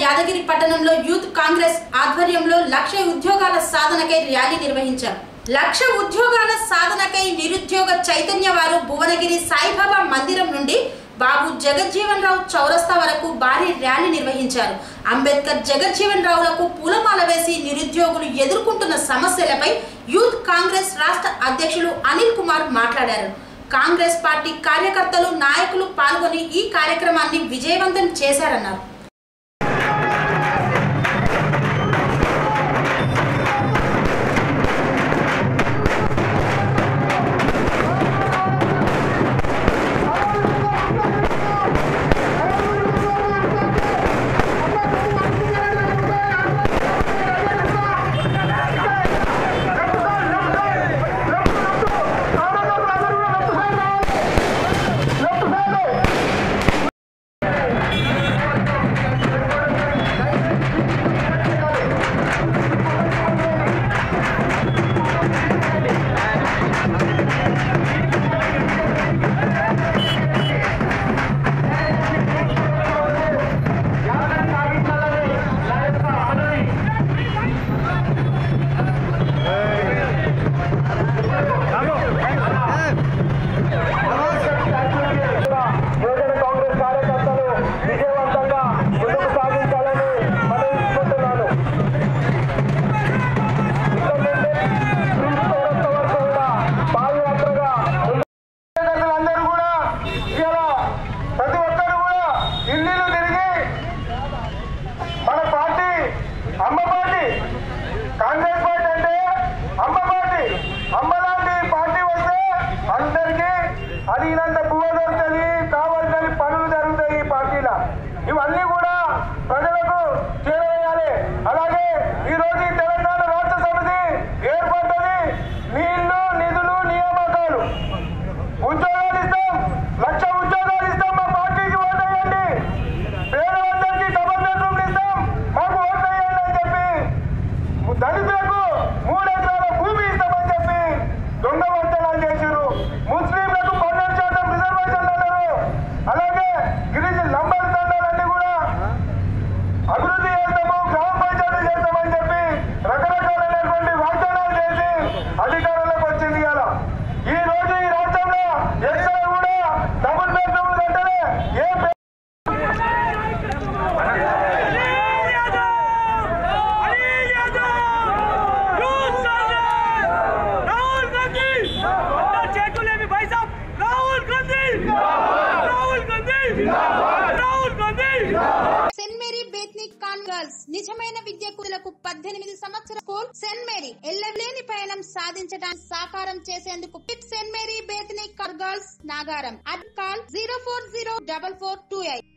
యాదగిరి పట్టణంలో యూత్ కాంగ్రెస్ ఆధ్వర్యంలో లక్ష ఉద్యోగాల సాధనకై ర్యాలీ నిర్వహించారు లక్ష ఉద్యోగాల సాధనకై నిరుద్యోగ చైతన్య వారు భువనగిరి సాయిబాబా మందిరం నుండి బాబు జగజ్జీవన్ రావు చౌరస్తా వరకు భారీ ర్యాలీ నిర్వహించారు అంబేద్కర్ జగజ్జీవన్ రావులకు పూలమాల వేసి నిరుద్యోగులు ఎదుర్కొంటున్న సమస్యలపై యూత్ కాంగ్రెస్ రాష్ట్ర అధ్యక్షులు అనిల్ కుమార్ మాట్లాడారు కాంగ్రెస్ పార్టీ కార్యకర్తలు నాయకులు పాల్గొని ఈ కార్యక్రమాన్ని విజయవంతం చేశారన్నారు యువజన కాంగ్రెస్ కార్యకర్తలు విజయవంతంగా ముందుకు సాగించాలని మనవిస్తున్నాను ఇక్కడ నుండి ప్రిన్స్ చౌరస్తా వరకు కూడా పాదయాత్రగా కార్యకర్తలందరూ కూడా ఇలా ప్రతి ఒక్కరు కూడా ఇల్లు తిరిగి మన పార్టీ అమ్మ పార్టీ కాంగ్రెస్ పార్టీ అంటే అమ్మ పార్టీ అమ్మ లాంటి పార్టీ వస్తే అందరికీ అడిగినంత పువ్వ దొరుకుతుంది కావాల్సిన పనులు జరుగుతాయి ఈ పార్టీల ఇవన్నీ కూడా ప్రజలకు చేరవేయాలి అలాగే ఈ రోజు ఈ తెలంగాణ రాష్ట్ర సమితి ఏర్పడ్డది నీళ్లు నిధులు నియామకాలు ఉద్యోగాలు ఇస్తాం లక్ష ఉద్యోగాలు ఇస్తాం మా పార్టీకి ఓటేయండి పేదలందరికీ డబల్ బెడ్రూమ్లు ఇస్తాం మాకు ఓటేయండి అని చెప్పి దళితులకు మూడు ఎకరాల భూమి ఇస్తామని చెప్పి దొంగ వంచనాలు చేశారు ముస్లింలకు పన్నెండు శాతం రిజర్వేషన్లు అన్నారు అలాగే గిరిజన లంబర్ తండాలన్నీ కూడా అభివృద్ధి చేస్తాము గ్రామ పంచాయతీ చేస్తామని చెప్పి రకరకాలైనటువంటి వాగ్దానాలు చేసి అధికారంలోకి వచ్చింది కదా ఈ రోజు ఈ రాష్ట్రంలో ఎక్కడ కూడా డబుల్ బెడ్రూమ్లు అంటేనే ఏ పే- राहुल गांधी चेकुलेमी भाई साहब राहुल गांधी राहुल गांधी राहुल गांधी సెంట్ మేరీ బేత్నిక్ కాన్ గర్ల్స్ నిజమైన విద్యార్థులకు పద్దెనిమిది సంవత్సరాల స్కూల్ సెంట్ మేరీ ఎల్లలేని పయనం సాధించడానికి సాకారం చేసేందుకు పిట్ సెంట్ మేరీ బేత్నిక్ కాన్ గర్ల్స్ నాగారం అడ్ call zero four zero double four two eight